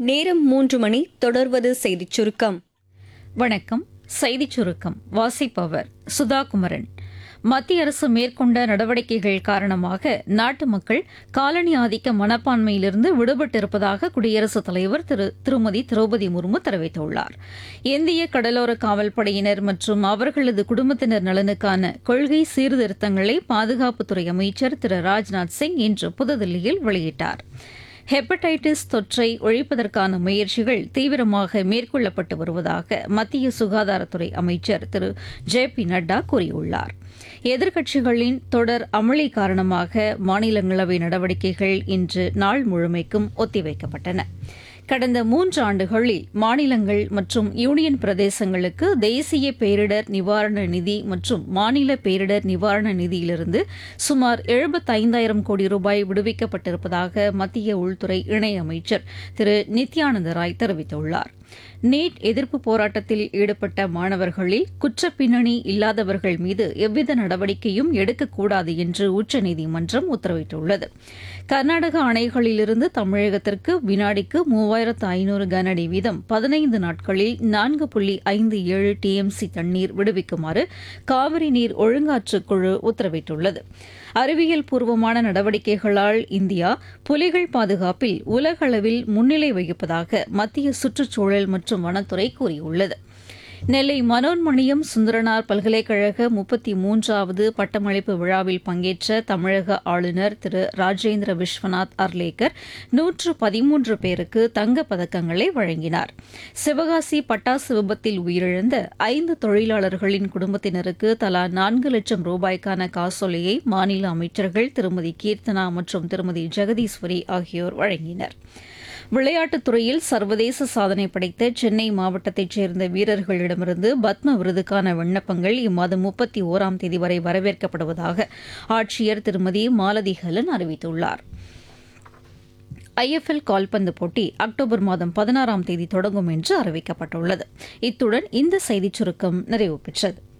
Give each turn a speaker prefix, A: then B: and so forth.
A: நேரம் மூன்று மணி தொடர்வது செய்திச் சுருக்கம்
B: வணக்கம் செய்திச் சுருக்கம் வாசிப்பவர் சுதா குமரன் மத்திய அரசு மேற்கொண்ட நடவடிக்கைகள் காரணமாக நாட்டு மக்கள் காலனி ஆதிக்க மனப்பான்மையிலிருந்து விடுபட்டிருப்பதாக குடியரசுத் தலைவர் திரு திருமதி திரௌபதி முர்மு தெரிவித்துள்ளார் இந்திய கடலோர காவல்படையினர் மற்றும் அவர்களது குடும்பத்தினர் நலனுக்கான கொள்கை சீர்திருத்தங்களை பாதுகாப்புத்துறை அமைச்சர் திரு ராஜ்நாத் சிங் இன்று புதுதில்லியில் வெளியிட்டார் ஹெப்படைட்டிஸ் தொற்றை ஒழிப்பதற்கான முயற்சிகள் தீவிரமாக மேற்கொள்ளப்பட்டு வருவதாக மத்திய சுகாதாரத்துறை அமைச்சர் திரு ஜே பி நட்டா கூறியுள்ளார் எதிர்க்கட்சிகளின் தொடர் அமளி காரணமாக மாநிலங்களவை நடவடிக்கைகள் இன்று நாள் முழுமைக்கும் ஒத்திவைக்கப்பட்டன கடந்த மூன்று ஆண்டுகளில் மாநிலங்கள் மற்றும் யூனியன் பிரதேசங்களுக்கு தேசிய பேரிடர் நிவாரண நிதி மற்றும் மாநில பேரிடர் நிவாரண நிதியிலிருந்து சுமார் எழுபத்தைந்தாயிரம் கோடி ரூபாய் விடுவிக்கப்பட்டிருப்பதாக மத்திய உள்துறை இணையமைச்சர் திரு நித்யானந்த ராய் தெரிவித்துள்ளார் நீட் எதிர்ப்பு போராட்டத்தில் ஈடுபட்ட மாணவர்களில் குற்றப் பின்னணி இல்லாதவர்கள் மீது எவ்வித நடவடிக்கையும் எடுக்கக்கூடாது என்று உச்சநீதிமன்றம் உத்தரவிட்டுள்ளது கர்நாடக அணைகளிலிருந்து தமிழகத்திற்கு வினாடிக்கு மூவாயிரத்து ஐநூறு கனஅடி வீதம் பதினைந்து நாட்களில் நான்கு புள்ளி ஐந்து ஏழு டிஎம்சி தண்ணீர் விடுவிக்குமாறு காவிரி நீர் ஒழுங்காற்றுக் குழு உத்தரவிட்டுள்ளது அறிவியல் பூர்வமான நடவடிக்கைகளால் இந்தியா புலிகள் பாதுகாப்பில் உலகளவில் முன்னிலை வகிப்பதாக மத்திய சுற்றுச்சூழல் மற்றும் வனத்துறை கூறியுள்ளது நெல்லை மனோன்மணியம் சுந்தரனார் பல்கலைக்கழக முப்பத்தி மூன்றாவது பட்டமளிப்பு விழாவில் பங்கேற்ற தமிழக ஆளுநர் திரு ராஜேந்திர விஸ்வநாத் அர்லேக்கர் நூற்று பதிமூன்று பேருக்கு தங்கப் பதக்கங்களை வழங்கினார் சிவகாசி பட்டாசு விபத்தில் உயிரிழந்த ஐந்து தொழிலாளர்களின் குடும்பத்தினருக்கு தலா நான்கு லட்சம் ரூபாய்க்கான காசோலையை மாநில அமைச்சர்கள் திருமதி கீர்த்தனா மற்றும் திருமதி ஜெகதீஸ்வரி ஆகியோர் வழங்கினர் விளையாட்டுத் துறையில் சர்வதேச சாதனை படைத்த சென்னை மாவட்டத்தைச் சேர்ந்த வீரர்களிடமிருந்து பத்ம விருதுக்கான விண்ணப்பங்கள் இம்மாதம் முப்பத்தி ஓராம் தேதி வரை வரவேற்கப்படுவதாக ஆட்சியர் திருமதி மாலதி ஹலன் அறிவித்துள்ளார் ஐஎஃப்எல் கால்பந்து போட்டி அக்டோபர் மாதம் பதினாறாம் தேதி தொடங்கும் என்று அறிவிக்கப்பட்டுள்ளது இத்துடன் இந்த செய்திச் சுருக்கம் நிறைவு பெற்றது